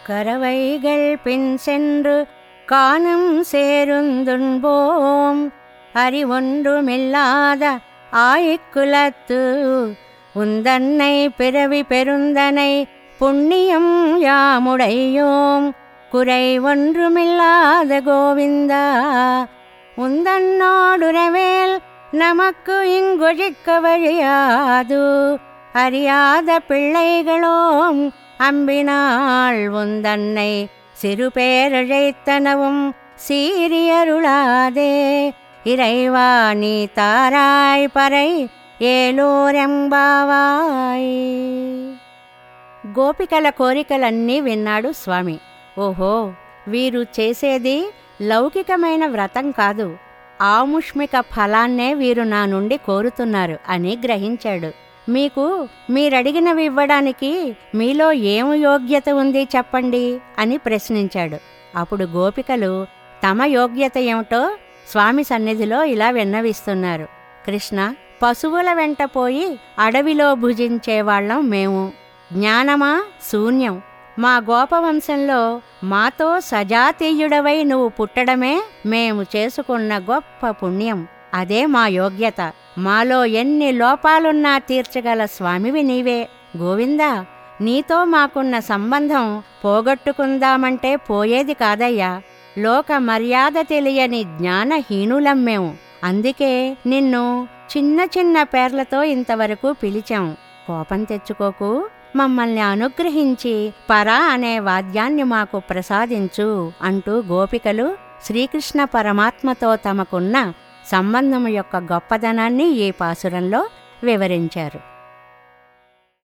கரவைகள் பின் சென்று காணும் சேருந்துண்போம் அறிவொன்றுமில்லாத ஆயிக்குலத்து உந்தன்னை பிறவி பெருந்தனை புண்ணியம் யாமுடையோம் குறை ஒன்றுமில்லாத கோவிந்தா உந்தன்னோடுறவேல் நமக்கு இங்கொழிக்க வழியாது அறியாத பிள்ளைகளோம் அம்பினாள் உந்தன்னை சிறு பேரழைத்தனவும் சீரியருளாதே இறைவா நீ தாராய் பறை ఏలోరెంబావాయ్ గోపికల కోరికలన్నీ విన్నాడు స్వామి ఓహో వీరు చేసేది లౌకికమైన వ్రతం కాదు ఆముష్మిక ఫలాన్నే వీరు నా నుండి కోరుతున్నారు అని గ్రహించాడు మీకు మీరడిగినవి ఇవ్వడానికి మీలో ఏం యోగ్యత ఉంది చెప్పండి అని ప్రశ్నించాడు అప్పుడు గోపికలు తమ యోగ్యత ఏమిటో స్వామి సన్నిధిలో ఇలా విన్నవిస్తున్నారు కృష్ణ పశువుల వెంట పోయి అడవిలో భుజించేవాళ్ళం మేము జ్ఞానమా శూన్యం మా గోపవంశంలో మాతో సజాతీయుడవై నువ్వు పుట్టడమే మేము చేసుకున్న గొప్ప పుణ్యం అదే మా యోగ్యత మాలో ఎన్ని లోపాలున్నా తీర్చగల స్వామివి నీవే గోవిందా నీతో మాకున్న సంబంధం పోగొట్టుకుందామంటే పోయేది కాదయ్యా లోక మర్యాద తెలియని జ్ఞానహీనులం మేము అందుకే నిన్ను చిన్న చిన్న పేర్లతో ఇంతవరకు పిలిచాం కోపం తెచ్చుకోకు మమ్మల్ని అనుగ్రహించి పరా అనే వాద్యాన్ని మాకు ప్రసాదించు అంటూ గోపికలు శ్రీకృష్ణ పరమాత్మతో తమకున్న సంబంధం యొక్క గొప్పదనాన్ని ఈ పాసురంలో వివరించారు